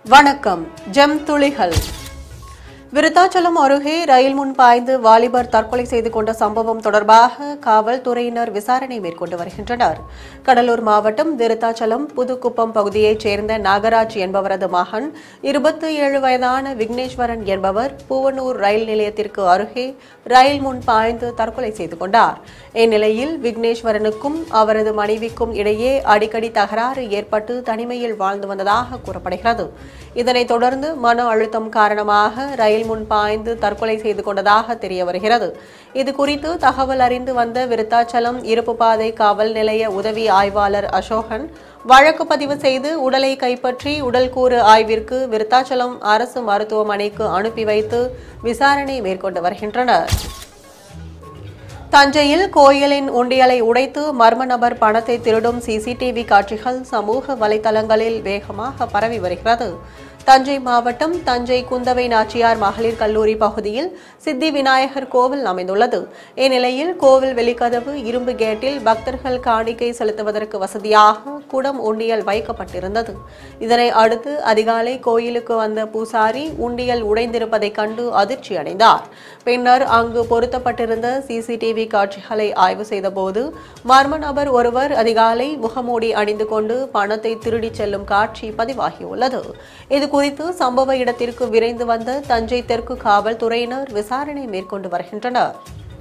வணக்கம் ஜெம் துளிகள் விருத்தாச்சலம் அருகே ரயில் முன் பாய்ந்து வாலிபர் தற்கொலை செய்து கொண்ட சம்பவம் தொடர்பாக காவல்துறையினர் விசாரணை மேற்கொண்டு வருகின்றனர் கடலூர் மாவட்டம் விருத்தாச்சலம் புதுக்குப்பம் பகுதியைச் சேர்ந்த நாகராஜ் என்பவரது மகன் இருபத்தி ஏழு வயதான விக்னேஸ்வரன் என்பவர் பூவனூர் ரயில் நிலையத்திற்கு அருகே ரயில் முன் பாய்ந்து தற்கொலை செய்து கொண்டார் இந்நிலையில் விக்னேஸ்வரனுக்கும் அவரது மனைவிக்கும் இடையே அடிக்கடி தகராறு ஏற்பட்டு தனிமையில் வாழ்ந்து வந்ததாக கூறப்படுகிறது இதனைத் தொடர்ந்து மன அழுத்தம் காரணமாக ரயில் முன் பாய்ந்து தற்கொலை செய்து கொண்டதாக தெரிய வருகிறது இது குறித்து தகவல் அறிந்து வந்த விருத்தாச்சலம் இருப்பு பாதை காவல் நிலைய உதவி ஆய்வாளர் அசோகன் வழக்கு பதிவு செய்து உடலை கைப்பற்றி உடல் கூறு ஆய்விற்கு விருத்தாச்சலம் அரசு மருத்துவமனைக்கு அனுப்பி வைத்து விசாரணை மேற்கொண்டு வருகின்றனர் தஞ்சையில் கோயிலின் உண்டியலை உடைத்து மர்ம நபர் பணத்தை திருடும் சிசிடிவி காட்சிகள் சமூக வலைதளங்களில் வேகமாக பரவி வருகிறது தஞ்சை மாவட்டம் தஞ்சை குந்தவை நாச்சியார் மகளிர் கல்லூரி பகுதியில் சித்தி விநாயகர் கோவில் அமைந்துள்ளது இந்நிலையில் கோவில் வெளிக்கதவு இரும்பு கேட்டில் பக்தர்கள் காணிக்கை செலுத்துவதற்கு வசதியாக குடம் உண்டியல் வைக்கப்பட்டிருந்தது இதனை அடுத்து அதிகாலை கோயிலுக்கு வந்த பூசாரி உண்டியல் உடைந்திருப்பதைக் கண்டு அதிர்ச்சி அடைந்தார் பின்னர் அங்கு பொருத்தப்பட்டிருந்த சிசிடிவி காட்சிகளை ஆய்வு செய்தபோது மர்ம நபர் ஒருவர் அதிகாலை முகமூடி அணிந்து கொண்டு பணத்தை திருடிச் செல்லும் காட்சி பதிவாகியுள்ளது இது குறித்து சம்பவ இடத்திற்கு விரைந்து வந்த தஞ்சை தெற்கு காவல்துறையினர் விசாரணை மேற்கொண்டு வருகின்றனர்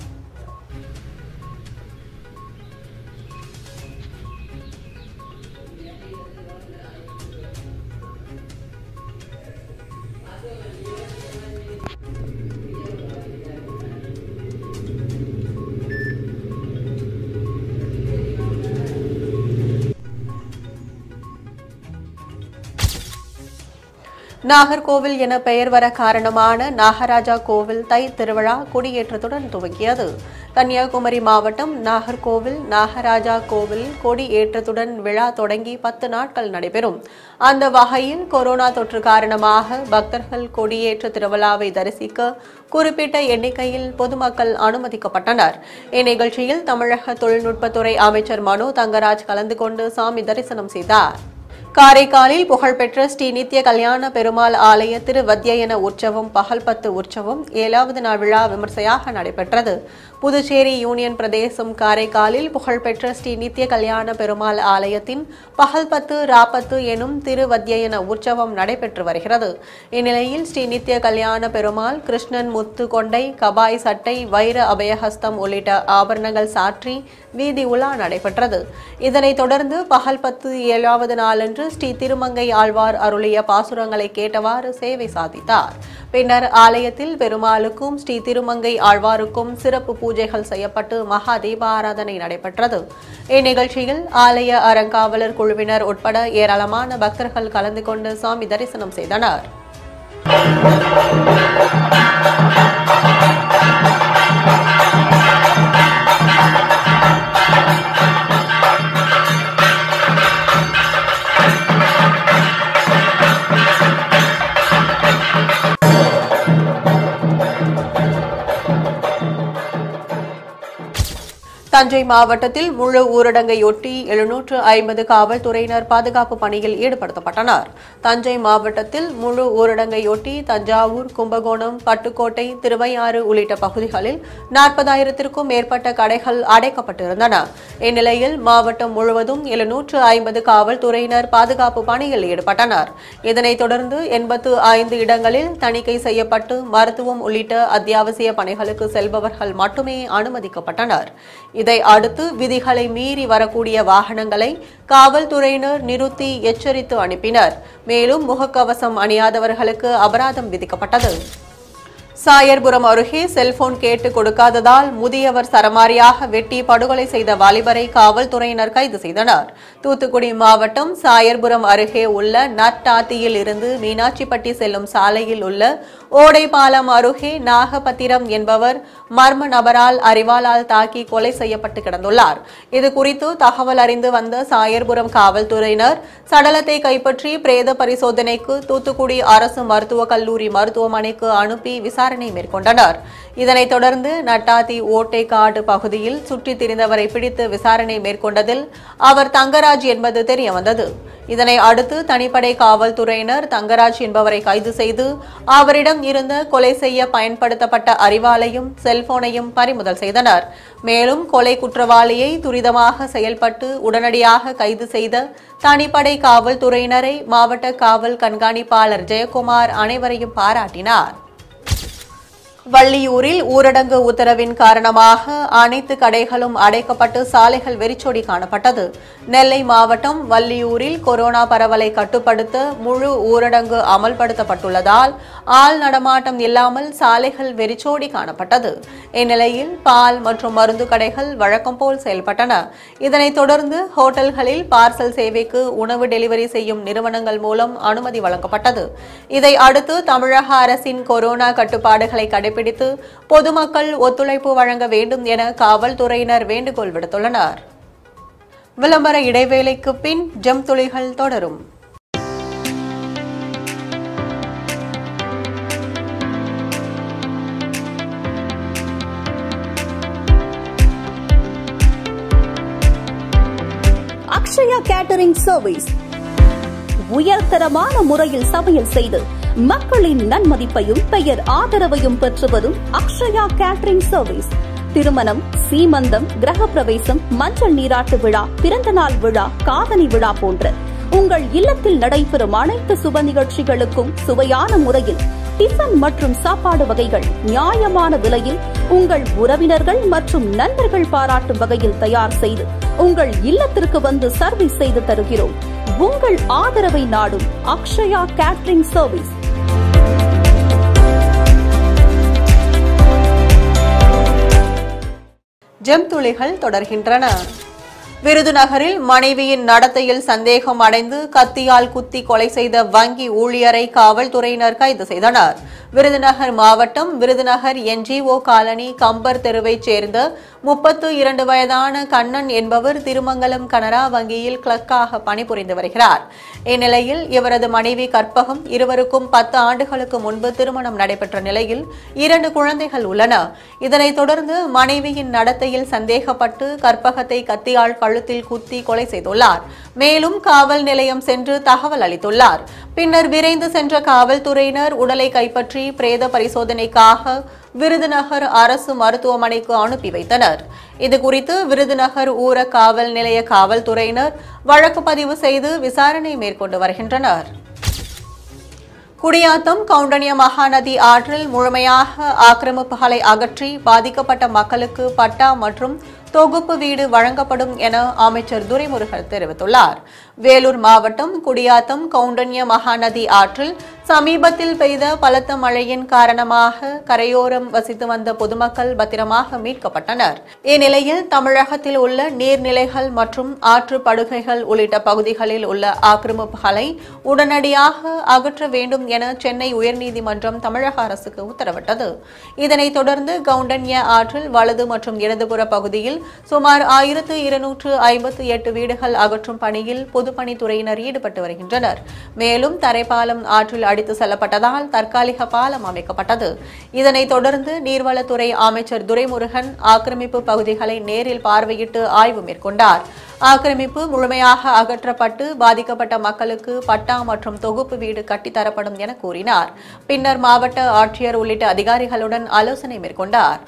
நாகர்கோவில் என பெயர் வர காரணமான நாகராஜா கோவில் தை திருவிழா கொடியேற்றத்துடன் துவங்கியது கன்னியாகுமரி மாவட்டம் நாகர்கோவில் நாகராஜா கோவில் கொடி ஏற்றத்துடன் விழா தொடங்கி பத்து நாட்கள் நடைபெறும் அந்த வகையில் கொரோனா தொற்று காரணமாக பக்தர்கள் கொடியேற்ற திருவிழாவை தரிசிக்க குறிப்பிட்ட எண்ணிக்கையில் பொதுமக்கள் அனுமதிக்கப்பட்டனர் இந்நிகழ்ச்சியில் தமிழக தொழில்நுட்பத்துறை அமைச்சர் மனோ தங்கராஜ் கலந்து கொண்டு சாமி தரிசனம் செய்தார் காரைக்காலில் புகழ்பெற்ற ஸ்ரீ நித்ய கல்யாண பெருமாள் ஆலய திருவத்தியன உற்சவம் பகல் பத்து உற்சவம் ஏழாவது நாள் விழா விமர்சையாக நடைபெற்றது புதுச்சேரி யூனியன் பிரதேசம் காரைக்காலில் புகழ்பெற்ற ஸ்ரீ நித்ய கல்யாண பெருமாள் ஆலயத்தின் பகல் பத்து ராப்பத்து எனும் திருவத்தியன உற்சவம் நடைபெற்று வருகிறது இந்நிலையில் ஸ்ரீ நித்ய கல்யாண பெருமாள் கிருஷ்ணன் முத்து கொண்டை கபாய் சட்டை வைர அபயஹஸ்தம் உள்ளிட்ட ஆபரணங்கள் சாற்றி வீதி உலா நடைபெற்றது இதனைத் தொடர்ந்து பகல் பத்து ஏழாவது நாளன்று ஸ்ரீ திருமங்கை ஆழ்வார் அருளிய பாசுரங்களை கேட்டவாறு சேவை சாதித்தார் பின்னர் ஆலயத்தில் பெருமாளுக்கும் ஸ்ரீ திருமங்கை ஆழ்வாருக்கும் சிறப்பு பூஜைகள் செய்யப்பட்டு மகா தீபாராதனை நடைபெற்றது இந்நிகழ்ச்சியில் ஆலய அறங்காவலர் குழுவினர் உட்பட ஏராளமான பக்தர்கள் கலந்து கொண்டு சாமி தரிசனம் செய்தனர் தஞ்சை மாவட்டத்தில் முழு ஊரடங்கையொட்டி எழுநூற்று ஐம்பது காவல்துறையினர் பாதுகாப்பு பணியில் ஈடுபடுத்தப்பட்டனர் தஞ்சை மாவட்டத்தில் முழு ஊரடங்கையொட்டி தஞ்சாவூர் கும்பகோணம் பட்டுக்கோட்டை திருவையாறு உள்ளிட்ட பகுதிகளில் நாற்பதாயிரத்திற்கும் மேற்பட்ட கடைகள் அடைக்கப்பட்டிருந்தன இந்நிலையில் மாவட்டம் முழுவதும் எழுநூற்று ஐம்பது காவல்துறையினர் பாதுகாப்பு பணியில் ஈடுபட்டனர் இதனைத் தொடர்ந்து எண்பத்து ஐந்து இடங்களில் தணிக்கை செய்யப்பட்டு மருத்துவம் உள்ளிட்ட அத்தியாவசிய பணிகளுக்கு செல்பவர்கள் மட்டுமே அனுமதிக்கப்பட்டனர் இதை அடுத்து விதிகளை மீறி வரக்கூடிய வாகனங்களை காவல்துறையினர் நிறுத்தி எச்சரித்து அனுப்பினர் மேலும் முகக்கவசம் அணியாதவர்களுக்கு அபராதம் விதிக்கப்பட்டது சாயர்புரம் அருகே செல்போன் கேட்டு கொடுக்காததால் முதியவர் சரமாரியாக வெட்டி படுகொலை செய்த வாலிபரை காவல்துறையினர் கைது செய்தனர் தூத்துக்குடி மாவட்டம் சாயர்புரம் அருகே உள்ள நட்டாத்தியில் இருந்து மீனாட்சிப்பட்டி செல்லும் சாலையில் உள்ள ஓடைப்பாலம் அருகே நாகபத்திரம் என்பவர் மர்ம நபரால் அறிவாளால் தாக்கி கொலை செய்யப்பட்டு கிடந்துள்ளார் இது குறித்து தகவல் அறிந்து வந்த சாயர்புரம் காவல்துறையினர் சடலத்தை கைப்பற்றி பிரேத பரிசோதனைக்கு தூத்துக்குடி அரசு மருத்துவக் கல்லூரி மருத்துவமனைக்கு அனுப்பி விசாரணை விசாரணை மேற்கொண்டனர் இதனைத் தொடர்ந்து நட்டாத்தி ஓட்டைக்காடு பகுதியில் சுற்றித் திரிந்தவரை பிடித்து விசாரணை மேற்கொண்டதில் அவர் தங்கராஜ் என்பது தெரியவந்தது இதனை அடுத்து தனிப்படை காவல்துறையினர் தங்கராஜ் என்பவரை கைது செய்து அவரிடம் இருந்த கொலை செய்ய பயன்படுத்தப்பட்ட அறிவாலையும் செல்போனையும் பறிமுதல் செய்தனர் மேலும் கொலை குற்றவாளியை துரிதமாக செயல்பட்டு உடனடியாக கைது செய்த தனிப்படை காவல்துறையினரை மாவட்ட காவல் கண்காணிப்பாளர் ஜெயக்குமார் அனைவரையும் பாராட்டினார் வள்ளியூரில் ஊரடங்கு உத்தரவின் காரணமாக அனைத்து கடைகளும் அடைக்கப்பட்டு சாலைகள் வெறிச்சோடி காணப்பட்டது நெல்லை மாவட்டம் வள்ளியூரில் கொரோனா பரவலை கட்டுப்படுத்த முழு ஊரடங்கு அமல்படுத்தப்பட்டுள்ளதால் ஆள் நடமாட்டம் இல்லாமல் சாலைகள் வெறிச்சோடி காணப்பட்டது இந்நிலையில் பால் மற்றும் மருந்து கடைகள் வழக்கம் போல் செயல்பட்டன இதனைத் தொடர்ந்து ஹோட்டல்களில் பார்சல் சேவைக்கு உணவு டெலிவரி செய்யும் நிறுவனங்கள் மூலம் அனுமதி வழங்கப்பட்டது இதை அடுத்து தமிழக அரசின் கொரோனா கட்டுப்பாடுகளை கடைபிடித்து பொதுமக்கள் ஒத்துழைப்பு வழங்க வேண்டும் என காவல்துறையினர் வேண்டுகோள் விடுத்துள்ளனர் விளம்பர இடைவேளைக்கு பின் ஜம் துளிகள் தொடரும் அக்ஷயா கேட்டரிங் சர்வீஸ் உயர்தரமான முறையில் சமையல் செய்து மக்களின் நன்மதிப்பையும் பெயர் ஆதரவையும் பெற்று வரும் அக்ஷயா கேட்டரிங் சர்வீஸ் திருமணம் சீமந்தம் கிரகப்பிரவேசம் மஞ்சள் நீராட்டு விழா பிறந்தநாள் விழா காதணி விழா போன்ற உங்கள் இல்லத்தில் நடைபெறும் அனைத்து சுப நிகழ்ச்சிகளுக்கும் சுவையான முறையில் டிஃபன் மற்றும் சாப்பாடு வகைகள் நியாயமான விலையில் உங்கள் உறவினர்கள் மற்றும் நண்பர்கள் பாராட்டும் வகையில் தயார் செய்து உங்கள் இல்லத்திற்கு வந்து சர்வீஸ் செய்து தருகிறோம் உங்கள் ஆதரவை நாடும் அக்ஷயா கேட்டரிங் சர்வீஸ் ஜெம் துளிகள் தொடர்கின்றன விருதுநகரில் மனைவியின் நடத்தையில் சந்தேகம் அடைந்து கத்தியால் குத்தி கொலை செய்த வங்கி ஊழியரை காவல்துறையினர் கைது செய்தனர் விருதுநகர் மாவட்டம் விருதுநகர் என்ஜிஓ காலனி கம்பர் தெருவைச் சேர்ந்த முப்பத்து இரண்டு வயதான கண்ணன் என்பவர் திருமங்கலம் கனரா வங்கியில் கிளர்க்காக பணிபுரிந்து வருகிறார் இந்நிலையில் இவரது மனைவி கற்பகம் இருவருக்கும் பத்து ஆண்டுகளுக்கு முன்பு திருமணம் நடைபெற்ற நிலையில் இரண்டு குழந்தைகள் உள்ளன இதனைத் தொடர்ந்து மனைவியின் நடத்தையில் சந்தேகப்பட்டு கற்பகத்தை கத்தியால் கழுத்தில் குத்தி கொலை செய்துள்ளார் மேலும் காவல் நிலையம் சென்று தகவல் அளித்துள்ளார் பின்னர் விரைந்து சென்ற காவல்துறையினர் உடலை கைப்பற்றி பிரேத பரிசோதனைக்காக விருதுநகர் அரசு மருத்துவமனைக்கு அனுப்பி வைத்தனர் இதுகுறித்து விருதுநகர் ஊர காவல் நிலைய காவல்துறையினர் வழக்கு பதிவு செய்து விசாரணை மேற்கொண்டு வருகின்றனர் குடியாத்தம் கவுண்டனிய மகாநதி ஆற்றில் முழுமையாக ஆக்கிரமிப்புகளை அகற்றி பாதிக்கப்பட்ட மக்களுக்கு பட்டா மற்றும் தொகுப்பு வீடு வழங்கப்படும் என அமைச்சர் துரைமுருகன் தெரிவித்துள்ளார் வேலூர் மாவட்டம் குடியாத்தம் கவுண்டன்ய மகாநதி ஆற்றில் சமீபத்தில் பெய்த பலத்த மழையின் காரணமாக கரையோரம் வசித்து வந்த பொதுமக்கள் பத்திரமாக மீட்கப்பட்டனர் இந்நிலையில் தமிழகத்தில் உள்ள நீர்நிலைகள் மற்றும் ஆற்று படுகைகள் உள்ளிட்ட பகுதிகளில் உள்ள ஆக்கிரமிப்புகளை உடனடியாக அகற்ற வேண்டும் என சென்னை உயர்நீதிமன்றம் தமிழக அரசுக்கு உத்தரவிட்டது இதனைத் தொடர்ந்து கவுண்டன்ய ஆற்றில் வலது மற்றும் இடதுபுற பகுதியில் சுமார் ஆயிரத்து இருநூற்று ஐம்பத்து எட்டு வீடுகள் அகற்றும் பணியில் பொதுப்பணித்துறையினர் ஈடுபட்டு வருகின்றனர் மேலும் தரைப்பாலம் ஆற்றில் அடித்து செல்லப்பட்டதால் தற்காலிக பாலம் அமைக்கப்பட்டது இதனைத் தொடர்ந்து நீர்வளத்துறை அமைச்சர் துரைமுருகன் ஆக்கிரமிப்பு பகுதிகளை நேரில் பார்வையிட்டு ஆய்வு மேற்கொண்டார் ஆக்கிரமிப்பு முழுமையாக அகற்றப்பட்டு பாதிக்கப்பட்ட மக்களுக்கு பட்டா மற்றும் தொகுப்பு வீடு கட்டித்தரப்படும் என கூறினார் பின்னர் மாவட்ட ஆட்சியர் உள்ளிட்ட அதிகாரிகளுடன் ஆலோசனை மேற்கொண்டார்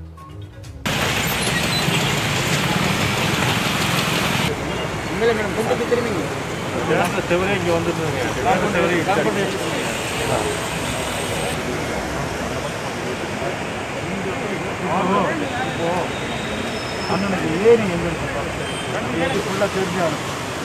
செவரே இங்கே வந்துருந்தாங்க அண்ணனுக்கு ஏறி எங்கே இது ஃபுல்லாக தெரிஞ்சாங்க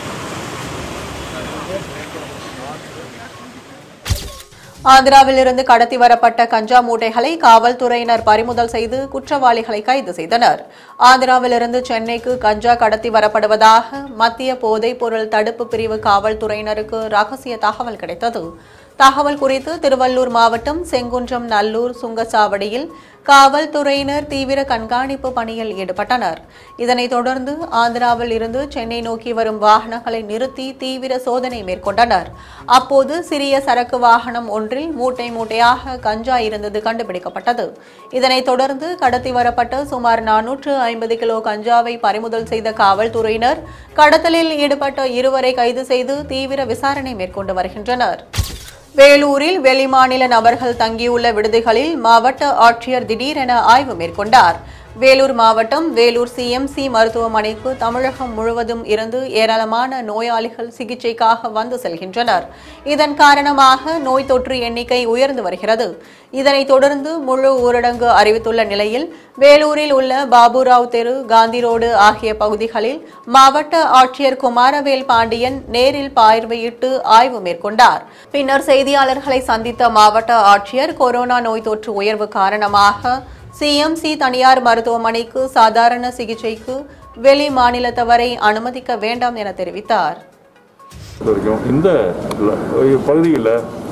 ஆந்திராவிலிருந்து கடத்தி வரப்பட்ட கஞ்சா மூட்டைகளை காவல்துறையினர் பறிமுதல் செய்து குற்றவாளிகளை கைது செய்தனர் ஆந்திராவிலிருந்து சென்னைக்கு கஞ்சா கடத்தி வரப்படுவதாக மத்திய போதைப் பொருள் தடுப்பு பிரிவு காவல்துறையினருக்கு ரகசிய தகவல் கிடைத்தது தகவல் குறித்து திருவள்ளூர் மாவட்டம் செங்குன்றம் நல்லூர் சுங்கச்சாவடியில் காவல்துறையினர் தீவிர கண்காணிப்பு பணியில் ஈடுபட்டனர் இதனைத் தொடர்ந்து ஆந்திராவில் இருந்து சென்னை நோக்கி வரும் வாகனங்களை நிறுத்தி தீவிர சோதனை மேற்கொண்டனர் அப்போது சிறிய சரக்கு வாகனம் ஒன்றில் மூட்டை மூட்டையாக கஞ்சா இருந்தது கண்டுபிடிக்கப்பட்டது இதனைத் தொடர்ந்து கடத்தி வரப்பட்ட சுமார் நானூற்று ஐம்பது கிலோ கஞ்சாவை பறிமுதல் செய்த காவல்துறையினர் கடத்தலில் ஈடுபட்ட இருவரை கைது செய்து தீவிர விசாரணை மேற்கொண்டு வருகின்றனர் வேலூரில் வெளிமாநில நபர்கள் தங்கியுள்ள விடுதிகளில் மாவட்ட ஆட்சியர் திடீரென ஆய்வு மேற்கொண்டார் வேலூர் மாவட்டம் வேலூர் சிஎம்சி மருத்துவமனைக்கு தமிழகம் முழுவதும் இருந்து ஏராளமான நோயாளிகள் சிகிச்சைக்காக வந்து செல்கின்றனர் இதன் காரணமாக நோய் தொற்று எண்ணிக்கை உயர்ந்து வருகிறது இதனைத் தொடர்ந்து முழு ஊரடங்கு அறிவித்துள்ள நிலையில் வேலூரில் உள்ள பாபுராவ் தெரு காந்தி ரோடு ஆகிய பகுதிகளில் மாவட்ட ஆட்சியர் குமாரவேல் பாண்டியன் நேரில் பார்வையிட்டு ஆய்வு மேற்கொண்டார் பின்னர் செய்தியாளர்களை சந்தித்த மாவட்ட ஆட்சியர் கொரோனா நோய் தொற்று உயர்வு காரணமாக சிஎம்சி தனியார் மருத்துவமனைக்கு சாதாரண சிகிச்சைக்கு வெளி மாநிலத்தவரை அனுமதிக்க வேண்டாம் என தெரிவித்தார் வரைக்கும் இந்த ல- பகுதியில்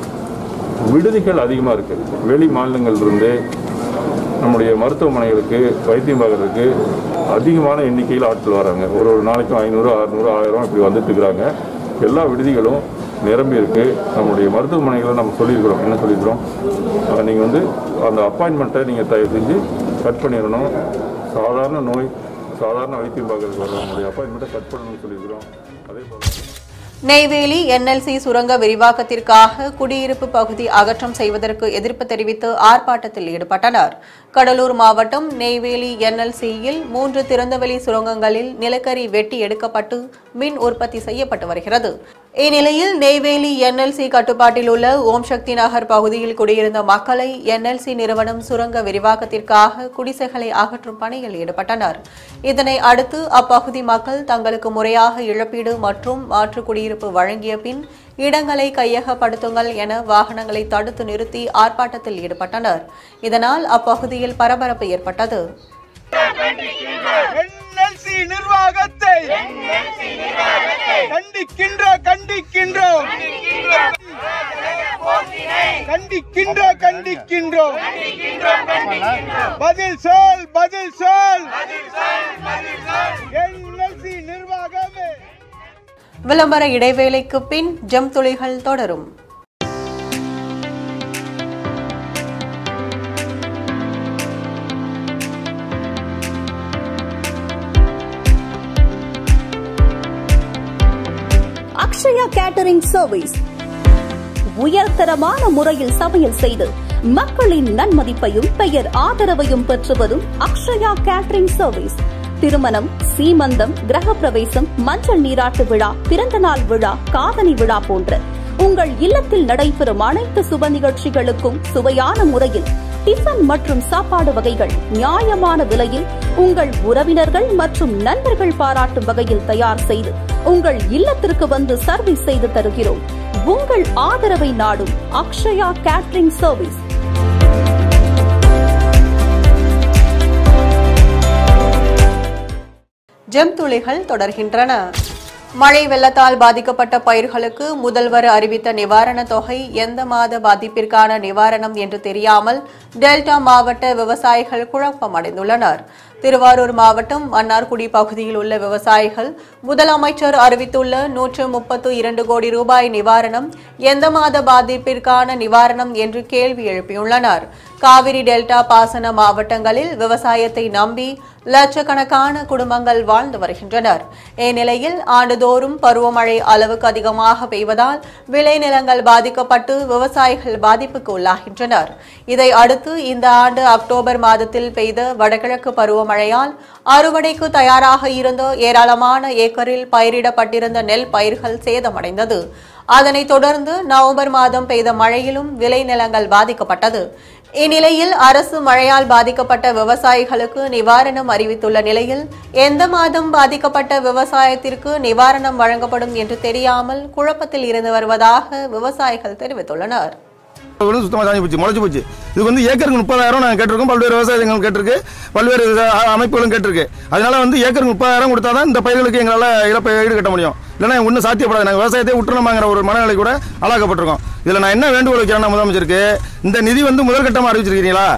விடுதிகள் அதிகமாக இருக்கு வெளி மாநிலங்கள்லேருந்து நம்முடைய மருத்துவமனைகளுக்கு வைத்தியம் பார்க்கறதுக்கு அதிகமான எண்ணிக்கையில் ஆட்கள் வராங்க ஒரு ஒரு நாளைக்கும் ஐநூறு அறுநூறு ஆயிரம் இப்படி வந்துட்டு இருக்கிறாங்க எல்லா விடுதிகளும் நிரம்பி இருக்கு நம்முடைய மருத்துவமனைகளை நம்ம சொல்லியிருக்கிறோம் என்ன சொல்லியிருக்கிறோம் நீங்கள் வந்து அந்த அப்பாயின்மெண்ட்டை நீங்கள் தயவு செஞ்சு கட் பண்ணிடணும் சாதாரண நோய் சாதாரண வைத்தியம் பார்க்கறதுக்கு வரவங்களுடைய அப்பாயின்மெண்ட்டை கட் பண்ணணும்னு சொல்லியிருக்கிறோம் அதே போல் நெய்வேலி என்எல்சி சுரங்க விரிவாக்கத்திற்காக குடியிருப்பு பகுதி அகற்றம் செய்வதற்கு எதிர்ப்பு தெரிவித்து ஆர்ப்பாட்டத்தில் ஈடுபட்டனர் கடலூர் மாவட்டம் நெய்வேலி என்எல்சியில் மூன்று திறந்தவெளி சுரங்கங்களில் நிலக்கரி வெட்டி எடுக்கப்பட்டு மின் உற்பத்தி செய்யப்பட்டு வருகிறது இந்நிலையில் நெய்வேலி என்எல்சி கட்டுப்பாட்டில் உள்ள ஓம் சக்தி நகர் பகுதியில் குடியிருந்த மக்களை என்எல்சி நிறுவனம் சுரங்க விரிவாக்கத்திற்காக குடிசைகளை அகற்றும் பணியில் ஈடுபட்டனர் இதனை அடுத்து அப்பகுதி மக்கள் தங்களுக்கு முறையாக இழப்பீடு மற்றும் மாற்று குடியிருப்பு வழங்கிய பின் இடங்களை கையகப்படுத்துங்கள் என வாகனங்களை தடுத்து நிறுத்தி ஆர்ப்பாட்டத்தில் ஈடுபட்டனர் இதனால் அப்பகுதியில் பரபரப்பு ஏற்பட்டது என்எல்சி நிர்வாகத்தை கண்டிக்கின்ற கண்டிக்கின்றோம் கண்டிக்கின்ற கண்டிக்கின்றோம் பதில் சொல் பதில் சொல் என்எல்சி நிர்வாகமே விளம்பர இடைவேளைக்கு பின் ஜெம் துளிகள் தொடரும் அக்ஷயா கேட்டரிங் சர்வீஸ் உயர்தரமான முறையில் சமையல் செய்து மக்களின் நன்மதிப்பையும் பெயர் ஆதரவையும் பெற்று வரும் அக்ஷயா கேட்டரிங் சர்வீஸ் திருமணம் சீமந்தம் கிரகப்பிரவேசம் மஞ்சள் நீராட்டு விழா பிறந்தநாள் விழா காதணி விழா போன்ற உங்கள் இல்லத்தில் நடைபெறும் அனைத்து சுப நிகழ்ச்சிகளுக்கும் சுவையான முறையில் டிஃபன் மற்றும் சாப்பாடு வகைகள் நியாயமான விலையில் உங்கள் உறவினர்கள் மற்றும் நண்பர்கள் பாராட்டும் வகையில் தயார் செய்து உங்கள் இல்லத்திற்கு வந்து சர்வீஸ் செய்து தருகிறோம் உங்கள் ஆதரவை நாடும் அக்ஷயா கேட்டரிங் சர்வீஸ் ஜெம் துளிகள் தொடர்கின்றன மழை வெள்ளத்தால் பாதிக்கப்பட்ட பயிர்களுக்கு முதல்வர் அறிவித்த நிவாரணத் தொகை எந்த மாத பாதிப்பிற்கான நிவாரணம் என்று தெரியாமல் டெல்டா மாவட்ட விவசாயிகள் குழப்பமடைந்துள்ளனர் திருவாரூர் மாவட்டம் மன்னார்குடி பகுதியில் உள்ள விவசாயிகள் முதலமைச்சர் அறிவித்துள்ள நூற்று முப்பத்து இரண்டு கோடி ரூபாய் நிவாரணம் எந்த மாத பாதிப்பிற்கான நிவாரணம் என்று கேள்வி எழுப்பியுள்ளனர் காவிரி டெல்டா பாசன மாவட்டங்களில் விவசாயத்தை நம்பி லட்சக்கணக்கான குடும்பங்கள் வாழ்ந்து வருகின்றனர் இந்நிலையில் ஆண்டுதோறும் பருவமழை அளவுக்கு அதிகமாக பெய்வதால் விளைநிலங்கள் பாதிக்கப்பட்டு விவசாயிகள் பாதிப்புக்கு உள்ளாகின்றனர் இதை அடுத்து இந்த ஆண்டு அக்டோபர் மாதத்தில் பெய்த வடகிழக்கு பருவமழையால் அறுவடைக்கு தயாராக இருந்த ஏராளமான ஏக்கரில் பயிரிடப்பட்டிருந்த நெல் பயிர்கள் சேதமடைந்தது அதனைத் தொடர்ந்து நவம்பர் மாதம் பெய்த மழையிலும் விளைநிலங்கள் பாதிக்கப்பட்டது இந்நிலையில் அரசு மழையால் பாதிக்கப்பட்ட விவசாயிகளுக்கு நிவாரணம் அறிவித்துள்ள நிலையில் எந்த மாதம் பாதிக்கப்பட்ட விவசாயத்திற்கு நிவாரணம் வழங்கப்படும் என்று தெரியாமல் குழப்பத்தில் இருந்து வருவதாக விவசாயிகள் தெரிவித்துள்ளனர் வந்து சுத்தமாக சாஞ்சி போச்சு முளைச்சு போச்சு இது வந்து ஏக்கருக்கு முப்பதாயிரம் நாங்கள் கேட்டிருக்கோம் பல்வேறு விவசாயிகள் கேட்டிருக்கு பல்வேறு அ- அமைப்புகளும் கேட்டிருக்கு அதனால வந்து ஏக்கருக்கு முப்பதாயிரம் கொடுத்தா தான் இந்த பயிர்களுக்கு எங்களால் இழப்பை ஈடு கட்ட முடியும் இல்லைன்னா ஒன்றும் சாத்தியப்படாது நாங்கள் விவசாயத்தை விட்டுணுமாங்கிற ஒரு மனநிலை கூட ஆளாக்கப்பட்டிருக்கோம் இதில் நான் என்ன வேண்டுகோள் வைக்கிறேன்னா முதலமைச்சருக்கு இந்த நிதி வந்து முதற்கட்டமாக அறிவிச்சிருக்கீங்களா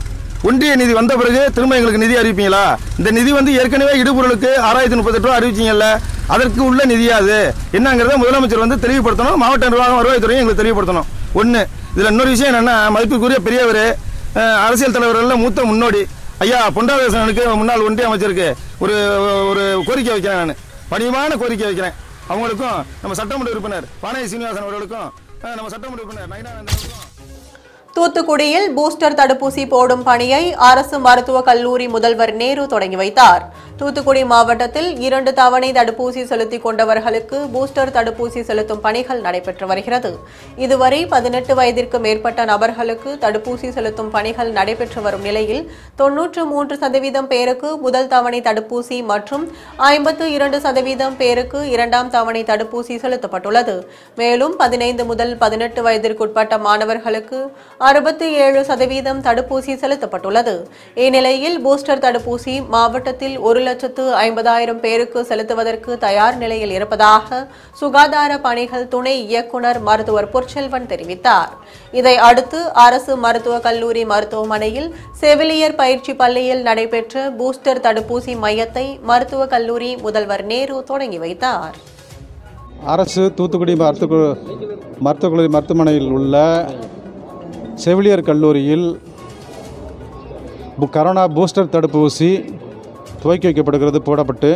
ஒன்றிய நிதி வந்த பிறகு திரும்ப எங்களுக்கு நிதி அறிவிப்பீங்களா இந்த நிதி வந்து ஏற்கனவே இடுபொருளுக்கு ஆறாயிரத்தி முப்பத்தெட்டு ரூபா அறிவிச்சீங்கல்ல அதற்கு உள்ள நிதியா அது என்னங்கிறத முதலமைச்சர் வந்து தெளிவுபடுத்தணும் மாவட்ட நிர்வாகம் வருவாய்த்துறையும் எங்களுக்கு தெளிவுபடுத்தணும் ஒன்று இதில் இன்னொரு விஷயம் என்னன்னா மதிப்புக்குரிய பெரியவர் அஹ், அரசியல் தலைவர்கள் மூத்த முன்னோடி ஐயா பொண்டாவேசனுக்கு முன்னாள் ஒன்றிய அமைச்சருக்கு ஒரு ஒரு கோரிக்கை வைக்கிறேன் நான் பணிவான கோரிக்கை வைக்கிறேன் அவங்களுக்கும் நம்ம சட்டமன்ற உறுப்பினர் பானைய சீனிவாசன் அவர்களுக்கும் அஹ், நம்ம சட்டமன்ற உறுப்பினர் நயினானந்தனுக்கும் தூத்துக்குடியில் பூஸ்டர் தடுப்பூசி போடும் பணியை அரசு மருத்துவக் கல்லூரி முதல்வர் நேரு தொடங்கி வைத்தார் தூத்துக்குடி மாவட்டத்தில் இரண்டு தவணை தடுப்பூசி செலுத்திக் கொண்டவர்களுக்கு பூஸ்டர் தடுப்பூசி செலுத்தும் பணிகள் நடைபெற்று வருகிறது இதுவரை பதினெட்டு வயதிற்கு மேற்பட்ட நபர்களுக்கு தடுப்பூசி செலுத்தும் பணிகள் நடைபெற்று வரும் நிலையில் தொன்னூற்று மூன்று சதவீதம் பேருக்கு முதல் தவணை தடுப்பூசி மற்றும் ஐம்பத்து இரண்டு சதவீதம் பேருக்கு இரண்டாம் தவணை தடுப்பூசி செலுத்தப்பட்டுள்ளது மேலும் பதினைந்து முதல் பதினெட்டு வயதிற்குட்பட்ட மாணவர்களுக்கு அறுபத்தி ஏழு சதவீதம் தடுப்பூசி செலுத்தப்பட்டுள்ளது இந்நிலையில் பூஸ்டர் தடுப்பூசி மாவட்டத்தில் ஒரு லட்சத்து ஐம்பதாயிரம் பேருக்கு செலுத்துவதற்கு தயார் நிலையில் இருப்பதாக சுகாதார பணிகள் துணை இயக்குனர் மருத்துவர் பொற்செல்வன் தெரிவித்தார் இதை அடுத்து அரசு மருத்துவக் கல்லூரி மருத்துவமனையில் செவிலியர் பயிற்சி பள்ளியில் நடைபெற்ற பூஸ்டர் தடுப்பூசி மையத்தை மருத்துவக் கல்லூரி முதல்வர் நேரு தொடங்கி வைத்தார் அரசு தூத்துக்குடி மருத்துவ மருத்துவக் கல்லூரி மருத்துவமனையில் உள்ள செவிலியர் கல்லூரியில் பு- கரோனா பூஸ்டர் தடுப்பூசி துவக்கி வைக்கப்படுகிறது போடப்பட்டு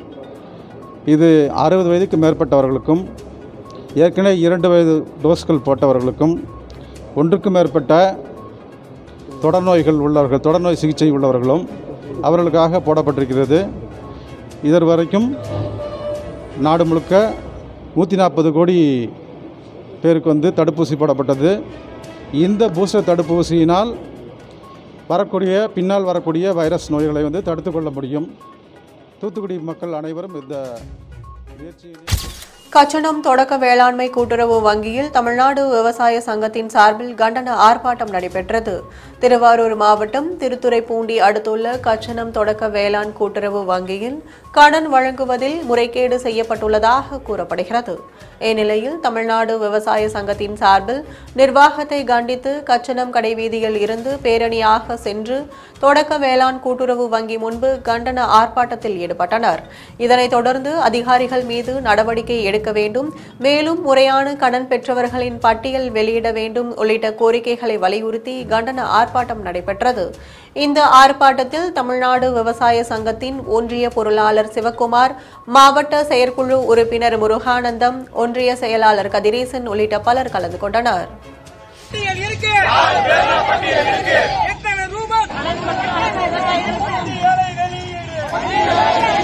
இது அறுபது வயதுக்கு மேற்பட்டவர்களுக்கும் ஏற்கனவே இரண்டு வயது டோஸ்கள் போட்டவர்களுக்கும் ஒன்றுக்கும் மேற்பட்ட தொடர்நோய்கள் உள்ளவர்கள் தொடர்நோய் சிகிச்சை உள்ளவர்களும் அவர்களுக்காக போடப்பட்டிருக்கிறது இதர் வரைக்கும் நாடு முழுக்க நூற்றி நாற்பது கோடி பேருக்கு வந்து தடுப்பூசி போடப்பட்டது இந்த பூஸ்டர் தடுப்பூசியினால் வரக்கூடிய பின்னால் வரக்கூடிய வைரஸ் நோய்களை வந்து தடுத்து கொள்ள முடியும் தூத்துக்குடி மக்கள் அனைவரும் இந்த முயற்சியில் கச்சனம் தொடக்க வேளாண்மை கூட்டுறவு வங்கியில் தமிழ்நாடு விவசாய சங்கத்தின் சார்பில் கண்டன ஆர்ப்பாட்டம் நடைபெற்றது திருவாரூர் மாவட்டம் திருத்துறைப்பூண்டி அடுத்துள்ள கச்சனம் தொடக்க வேளாண் கூட்டுறவு வங்கியில் கடன் வழங்குவதில் முறைகேடு செய்யப்பட்டுள்ளதாக கூறப்படுகிறது இந்நிலையில் தமிழ்நாடு விவசாய சங்கத்தின் சார்பில் நிர்வாகத்தை கண்டித்து கச்சனம் கடைவீதியில் இருந்து பேரணியாக சென்று தொடக்க வேளாண் கூட்டுறவு வங்கி முன்பு கண்டன ஆர்ப்பாட்டத்தில் ஈடுபட்டனர் இதனைத் தொடர்ந்து அதிகாரிகள் மீது நடவடிக்கை எடுக்க வேண்டும் மேலும் முறையான கடன் பெற்றவர்களின் பட்டியல் வெளியிட வேண்டும் உள்ளிட்ட கோரிக்கைகளை வலியுறுத்தி கண்டன ஆர்ப்பாட்டம் நடைபெற்றது இந்த ஆர்ப்பாட்டத்தில் தமிழ்நாடு விவசாய சங்கத்தின் ஒன்றிய பொருளாளர் சிவக்குமார் மாவட்ட செயற்குழு உறுப்பினர் முருகானந்தம் ஒன்றிய செயலாளர் கதிரேசன் உள்ளிட்ட பலர் கலந்து கொண்டனர் பட்டியல் இருக்கு எத்தனை ரூபாய் பட்டியலை வெளியீடு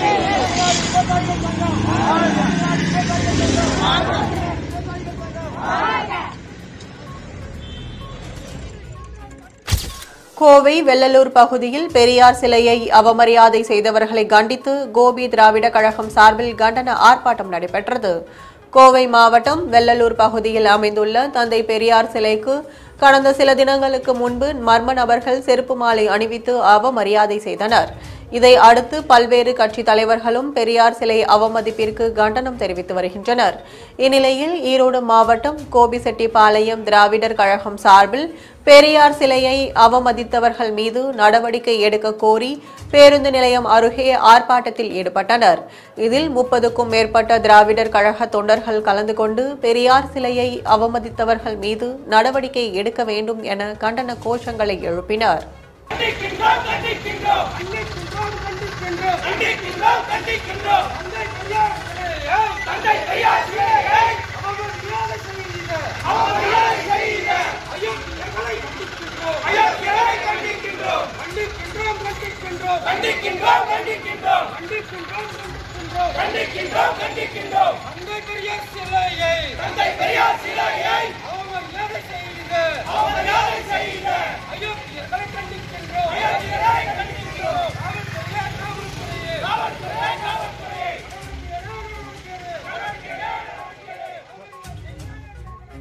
கோவை வெள்ளலூர் பகுதியில் பெரியார் சிலையை அவமரியாதை செய்தவர்களை கண்டித்து கோபி திராவிட கழகம் சார்பில் கண்டன ஆர்ப்பாட்டம் நடைபெற்றது கோவை மாவட்டம் வெள்ளலூர் பகுதியில் அமைந்துள்ள தந்தை பெரியார் சிலைக்கு கடந்த சில தினங்களுக்கு முன்பு மர்ம நபர்கள் செருப்பு மாலை அணிவித்து அவமரியாதை செய்தனர் இதை அடுத்து பல்வேறு கட்சி தலைவர்களும் பெரியார் சிலை அவமதிப்பிற்கு கண்டனம் தெரிவித்து வருகின்றனர் இந்நிலையில் ஈரோடு மாவட்டம் கோபிசெட்டிப்பாளையம் திராவிடர் கழகம் சார்பில் பெரியார் சிலையை அவமதித்தவர்கள் மீது நடவடிக்கை எடுக்க கோரி பேருந்து நிலையம் அருகே ஆர்ப்பாட்டத்தில் ஈடுபட்டனர் இதில் முப்பதுக்கும் மேற்பட்ட திராவிடர் கழக தொண்டர்கள் கலந்து கொண்டு பெரியார் சிலையை அவமதித்தவர்கள் மீது நடவடிக்கை எடுக்க வேண்டும் என கண்டன கோஷங்களை எழுப்பினர்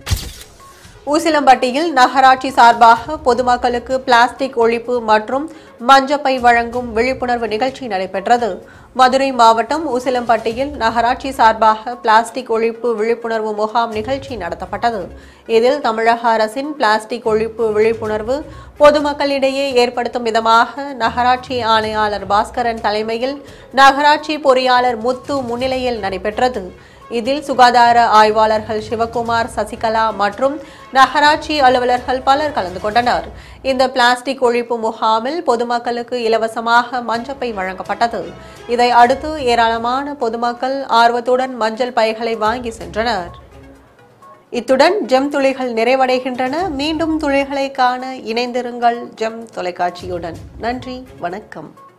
ஊசிலம்பட்டியில் நகராட்சி சார்பாக பொதுமக்களுக்கு பிளாஸ்டிக் ஒழிப்பு மற்றும் மஞ்சப்பை வழங்கும் விழிப்புணர்வு நிகழ்ச்சி நடைபெற்றது மதுரை மாவட்டம் உசிலம்பட்டியில் நகராட்சி சார்பாக பிளாஸ்டிக் ஒழிப்பு விழிப்புணர்வு முகாம் நிகழ்ச்சி நடத்தப்பட்டது இதில் தமிழக அரசின் பிளாஸ்டிக் ஒழிப்பு விழிப்புணர்வு பொதுமக்களிடையே ஏற்படுத்தும் விதமாக நகராட்சி ஆணையாளர் பாஸ்கரன் தலைமையில் நகராட்சி பொறியாளர் முத்து முன்னிலையில் நடைபெற்றது இதில் சுகாதார ஆய்வாளர்கள் சிவகுமார் சசிகலா மற்றும் நகராட்சி அலுவலர்கள் பலர் கலந்து கொண்டனர் இந்த பிளாஸ்டிக் ஒழிப்பு முகாமில் பொதுமக்களுக்கு இலவசமாக மஞ்சப்பை வழங்கப்பட்டது இதை அடுத்து ஏராளமான பொதுமக்கள் ஆர்வத்துடன் மஞ்சள் பைகளை வாங்கி சென்றனர் இத்துடன் ஜெம் துளிகள் நிறைவடைகின்றன மீண்டும் துளிகளை காண இணைந்திருங்கள் ஜெம் தொலைக்காட்சியுடன் நன்றி வணக்கம்